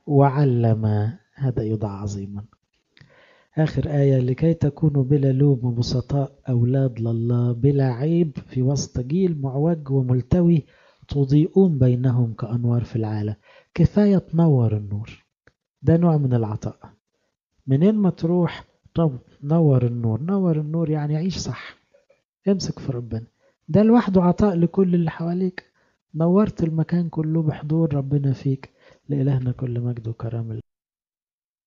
وعلم هذا يضع عظيما آخر آية لكي تكونوا بلا لوم وبسطاء أولاد لله بلا عيب في وسط جيل معوج وملتوي تضيئون بينهم كأنوار في العالم كفاية تنور النور ده نوع من العطاء منين ما تروح طب نور النور نور النور يعني عيش صح امسك في ربنا ده لوحده عطاء لكل اللي حواليك نورت المكان كله بحضور ربنا فيك لإلهنا كل مجد وكرم